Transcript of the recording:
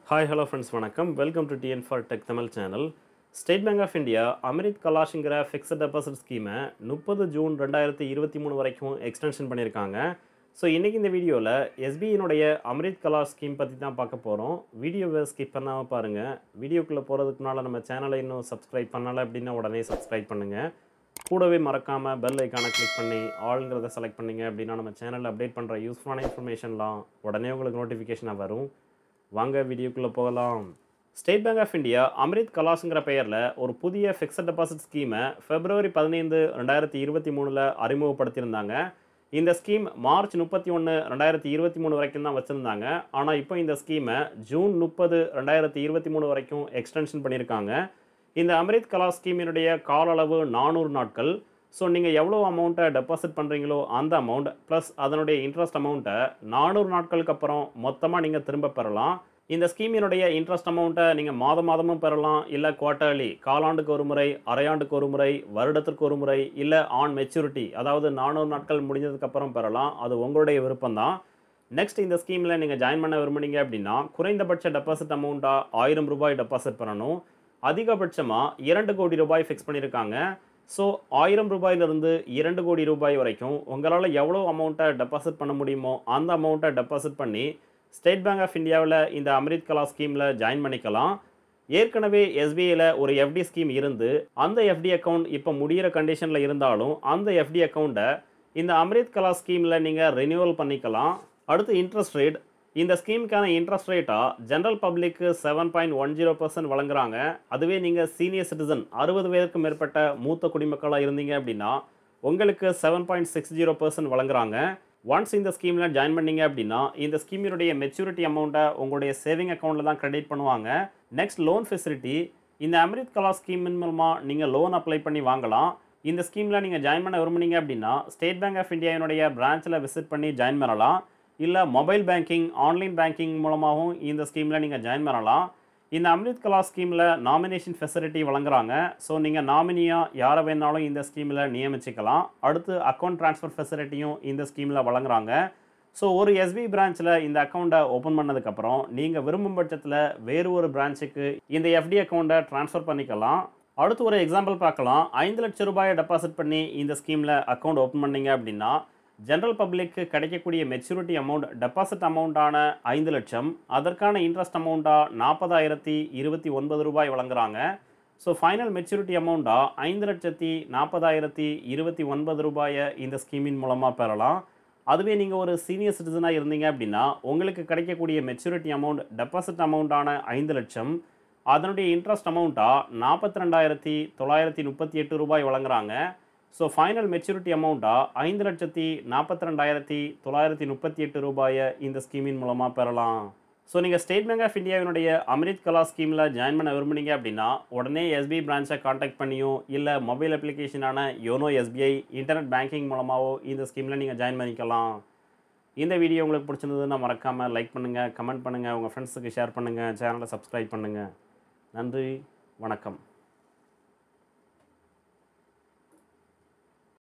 hi hello friends வணக்கம் welcome to TN for tech Tamil channel State Bank of India Amrit கலாஷ்ங்கிற fixed deposit ஸ்கீமை முப்பது June ரெண்டாயிரத்தி இருபத்தி மூணு வரைக்கும் எக்ஸ்டென்ஷன் பண்ணியிருக்காங்க ஸோ இன்றைக்கி இந்த வீடியோவில் எஸ்பியினுடைய அமிர்த் கலாஷ் ஸ்கீம் பற்றி தான் பார்க்க போகிறோம் வீடியோவை ஸ்கிப் பண்ணாமல் பாருங்கள் வீடியோக்குள்ளே போகிறதுக்கு முன்னால் நம்ம சேனலை இன்னும் சப்ஸ்கிரைப் பண்ணலை அப்படின்னா உடனே சப்ஸ்கிரைப் பண்ணுங்கள் கூடவே மறக்காமல் பெல் ஐக்கானை கிளிக் பண்ணி ஆளுங்கிறத செலக்ட் பண்ணீங்க அப்படின்னா நம்ம சேனலில் அப்டேட் பண்ணுற யூஸ்ஃபுல்லான இன்ஃபர்மேஷன்லாம் உடனே உங்களுக்கு நோட்டிஃபிகேஷனாக வரும் வாங்க வீடியோக்குள்ளே போகலாம் State Bank of India Amrit கலாஷ்ங்கிற பெயரில் ஒரு புதிய ஃபிக்ஸட் டெபாசிட் ஸ்கீமை பிப்ரவரி பதினைந்து ரெண்டாயிரத்தி இருபத்தி மூணில் அறிமுகப்படுத்தியிருந்தாங்க இந்த ஸ்கீம் மார்ச் முப்பத்தி ஒன்று ரெண்டாயிரத்தி இருபத்தி மூணு வரைக்கும் தான் வச்சுருந்தாங்க ஆனால் இப்போ இந்த ஸ்கீமை ஜூன் முப்பது ரெண்டாயிரத்தி இருபத்தி மூணு வரைக்கும் எக்ஸ்டென்ஷன் பண்ணியிருக்காங்க இந்த அமிர்த் கலாஷ் ஸ்கீமினுடைய கால அளவு நானூறு நாட்கள் ஸோ நீங்கள் எவ்வளோ அமௌண்ட்டை டெபாசிட் பண்ணுறீங்களோ அந்த அமௌண்ட் ப்ளஸ் அதனுடைய இன்ட்ரெஸ்ட் அமௌண்ட்டை நானூறு நாட்களுக்கு அப்புறம் மொத்தமாக நீங்கள் திரும்ப பெறலாம் இந்த ஸ்கீமினுடைய இன்ட்ரெஸ்ட் அமௌண்ட்டை நீங்கள் மாதம் மாதமும் பெறலாம் இல்லை குவார்ட்டர்லி காலாண்டுக்கு ஒரு முறை அரையாண்டுக்கு ஒரு முறை வருடத்திற்கு ஒரு முறை இல்லை ஆன் மெச்சூரிட்டி அதாவது நானூறு நாட்கள் முடிஞ்சதுக்கப்புறம் பெறலாம் அது உங்களுடைய விருப்பம்தான் நெக்ஸ்ட் இந்த ஸ்கீமில் நீங்கள் ஜாயின் பண்ண விரும்புனீங்க அப்படின்னா குறைந்தபட்ச டெபாசிட் அமௌண்ட்டாக ஆயிரம் ரூபாய் டெபாசிட் பண்ணணும் அதிகபட்சமாக இரண்டு கோடி ரூபாய் ஃபிக்ஸ் பண்ணியிருக்காங்க ஸோ ஆயிரம் ரூபாயிலிருந்து இரண்டு கோடி ரூபாய் வரைக்கும் உங்களால் எவ்வளோ அமௌண்ட்டை டெபாசிட் பண்ண முடியுமோ அந்த அமௌண்ட்டை டெபாசிட் பண்ணி ஸ்டேட் பேங்க் ஆஃப் இந்தியாவில் இந்த அமிர்த் கலா ஸ்கீமில் ஜாயின் பண்ணிக்கலாம் ஏற்கனவே எஸ்பிஐயில் ஒரு எஃப்டி ஸ்கீம் இருந்து அந்த எஃப்டி அக்கௌண்ட் இப்போ முடிகிற கண்டிஷனில் இருந்தாலும் அந்த எஃப்டி அக்கௌண்ட்டை இந்த அமிர்த் கலா ஸ்கீமில் நீங்கள் ரினியூவல் பண்ணிக்கலாம் அடுத்து இன்ட்ரெஸ்ட் ரேட் இந்த ஸ்கீமுக்கான இன்ட்ரெஸ்ட் ரேட்டாக ஜென்ரல் பப்ளிக்கு seven point one zero percent வழங்குறாங்க அதுவே நீங்கள் சீனியர் சிட்டிசன் அறுபது வயதுக்கு மேற்பட்ட மூத்த குடிமக்களாக இருந்தீங்க அப்படின்னா உங்களுக்கு seven point six zero percent வழங்குறாங்க ஒன்ஸ் இந்த ஸ்கீமில் ஜாயின் பண்ணீங்க அப்படின்னா இந்த ஸ்கீமினுடைய மெச்சூரிட்டி அமௌண்ட்டை உங்களுடைய சேவிங் அக்கௌண்ட்டில் தான் கிரெடிட் பண்ணுவாங்க நெக்ஸ்ட் லோன் ஃபெசிலிட்டி இந்த அமிர்த் கலா ஸ்கீமின் மூலமாக நீங்கள் லோன் அப்ளை பண்ணி வாங்கலாம் இந்த ஸ்கீமில் நீங்கள் ஜாயின் பண்ண விரும்புனீங்க அப்படின்னா ஸ்டேட் பேங்க் ஆஃப் இந்தியாவினுடைய பிரான்ச்சில் விசிட் பண்ணி ஜாயின் பண்ணலாம் இல்லை மொபைல் பேங்கிங் ஆன்லைன் பேங்கிங் மூலமாகவும் இந்த ஸ்கீமில் நீங்கள் ஜாயின் பண்ணலாம் இந்த அமிர்த் கலா ஸ்கீமில் நாமினேஷன் ஃபெசிலிட்டி வழங்குறாங்க ஸோ நீங்கள் நாமினியாக யாரை வேணாலும் இந்த ஸ்கீமில் நியமிச்சிக்கலாம் அடுத்து அக்கௌண்ட் ட்ரான்ஸ்ஃபர் ஃபெசிலிட்டியும் இந்த ஸ்கீமில் வழங்குறாங்க ஸோ ஒரு எஸ்பி பிரான்ச்சில் இந்த அக்கௌண்ட்டை ஓப்பன் பண்ணதுக்கப்புறம் நீங்கள் விரும்பும் பட்சத்தில் வேறு ஒரு பிரான்ச்சுக்கு இந்த எஃப்டி அக்கௌண்ட்டை ட்ரான்ஸ்ஃபர் பண்ணிக்கலாம் அடுத்து ஒரு எக்ஸாம்பிள் பார்க்கலாம் ஐந்து லட்சம் ரூபாயை டெபாசிட் பண்ணி இந்த ஸ்கீமில் அக்கௌண்ட் ஓப்பன் பண்ணீங்க அப்படின்னா ஜென்ரல் பப்ளிக்கு கிடைக்கக்கூடிய மெச்சூரிட்டி அமௌண்ட் டெபாசிட் அமௌண்ட்டான ஐந்து லட்சம் அதற்கான இன்ட்ரெஸ்ட் அமௌண்ட்டாக நாற்பதாயிரத்தி இருபத்தி ஒன்பது ரூபாய் வழங்குறாங்க ஸோ ஃபைனல் மெச்சூரிட்டி அமௌண்ட்டாக ஐந்து லட்சத்தி நாற்பதாயிரத்தி இருபத்தி ஒன்பது ரூபாயை இந்த ஸ்கீமின் மூலமாக பெறலாம் அதுவே நீங்கள் ஒரு சீனியர் சிட்டிசனாக இருந்தீங்க அப்படின்னா உங்களுக்கு கிடைக்கக்கூடிய மெச்சூரிட்டி அமௌண்ட் டெபாசிட் அமௌண்ட்டான ஐந்து லட்சம் அதனுடைய இன்ட்ரெஸ்ட் அமௌண்ட்டாக நாற்பத்தி ரெண்டாயிரத்தி தொள்ளாயிரத்தி முப்பத்தி எட்டு ரூபாய் வழங்குறாங்க ஸோ ஃபைனல் மெச்சூரிட்டி அமௌண்ட்டாக ஐந்து லட்சத்தி நாற்பத்தி ரெண்டாயிரத்தி தொள்ளாயிரத்தி முப்பத்தி எட்டு ரூபாயை இந்த ஸ்கீமின் மூலமாக பெறலாம் ஸோ நீங்கள் ஸ்டேட் பேங்க் ஆஃப் இந்தியாவினுடைய அமிர்த் கலா ஸ்கீமில் ஜாயின் பண்ண விரும்புனீங்க அப்படின்னா உடனே எஸ்பிஐ பிரான்ச்சை காண்டாக்ட் பண்ணியோ இல்லை மொபைல் அப்ளிகேஷனான யோனோ எஸ்பிஐ இன்டர்நெட் பேங்கிங் மூலமாகவோ இந்த ஸ்கீமில் நீங்கள் ஜாயின் பண்ணிக்கலாம் இந்த வீடியோ உங்களுக்கு பிடிச்சிருந்ததுன்னா மறக்காமல் லைக் பண்ணுங்கள் கமெண்ட் பண்ணுங்கள் உங்கள் ஃப்ரெண்ட்ஸுக்கு ஷேர் பண்ணுங்கள் சேனலை சப்ஸ்கிரைப் பண்ணுங்கள் நன்றி வணக்கம்